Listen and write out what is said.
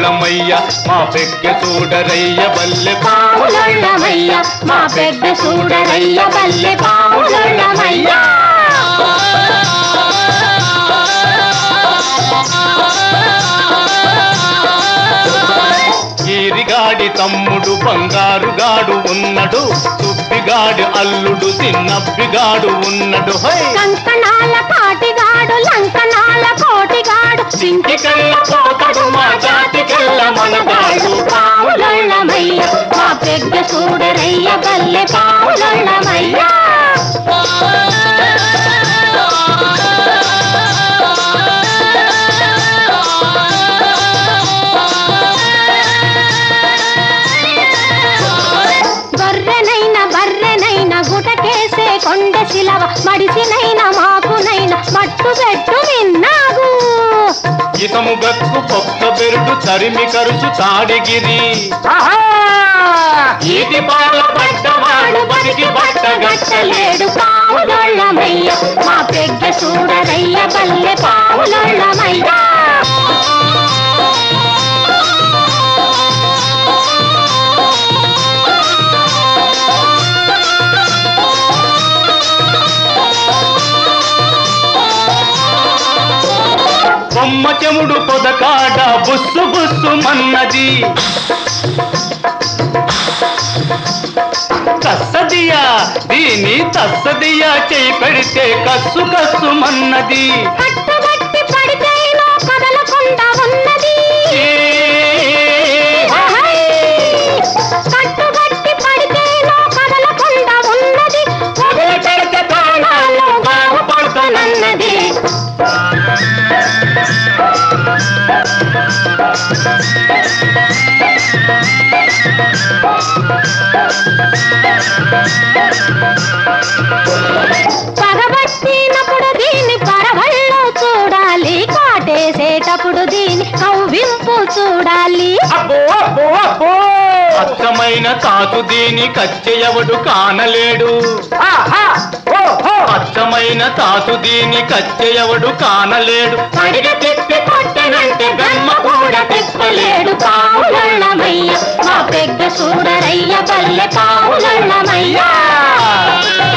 పావులొళ్ళమయ్య మా పెగ్గ చూడరయ్య బల్లె పావులొళ్ళమయ్య మా పెద్ద చూడరయ్య బల్లె పావులొళ్ళమయ్య ఈరిగాడి తమ్ముడు బంగారుగాడు ఉన్నడు సుబ్బిగాడి అల్లుడు చిన్నబ్బిగాడు ఉన్నడు హై కంకణాల కాటిగాడు లంకణాల కోటిగాడు సింటికెళ్ళ పోతడు మా జాతికెళ్ళ మనగాడు పావులొళ్ళమయ్య మా పెద్ద చూడరయ్య బల్లె పావులొళ్ళమయ్య బర్రెనైన బర్రెనైన గుటకేసే కొండ శిలవ మడిసినైన మాకునైన మట్టు పెట్టు విన్నాగు ఇతము గక్కు పొక్క బెరుడు తరిమి కరుచు తాడిగిరి ఈటి పాల పడ్డవాడు బతికి గట్టలేడు పావులొళ్ళమయ్య మా పెగ్గ చూడరయ్య బల్లె పావులొళ్ళమయ్య బొమ్మ చెముడు పొదకాడ బుస్సు బుస్సు మన్నది కස්සదియా దీని తస్సదియా చేయి పెడితే కస్సు కస్సు మన్నది కట్టుబట్టి పడితేనో కదలకుండా ఉన్నది కట్టుబట్టి పడితేనో కదలకుండా ఉన్నది వదిలి పెడితే తాళాలు బాగుపడుతానన్నది పగబట్టినప్పుడు దీన్ని పరవళ్ళు చూడాలి కాటేసేటప్పుడు దీని కవ్వింపు చూడాలి అబ్బో అబ్బో అబ్బో అచ్చమైన తాతు దీని కచ్చెయవడు కానలేడు అచ్చమైన తాతు దీని కచ్చెయవడు కానలేడు పడిగ తిప్పి కొట్టనంటే గమ్మ కూడా తిప్పలేడు పావులమయ్య మా పెద్ద చూడరయ్య బల్లె పావులమయ్య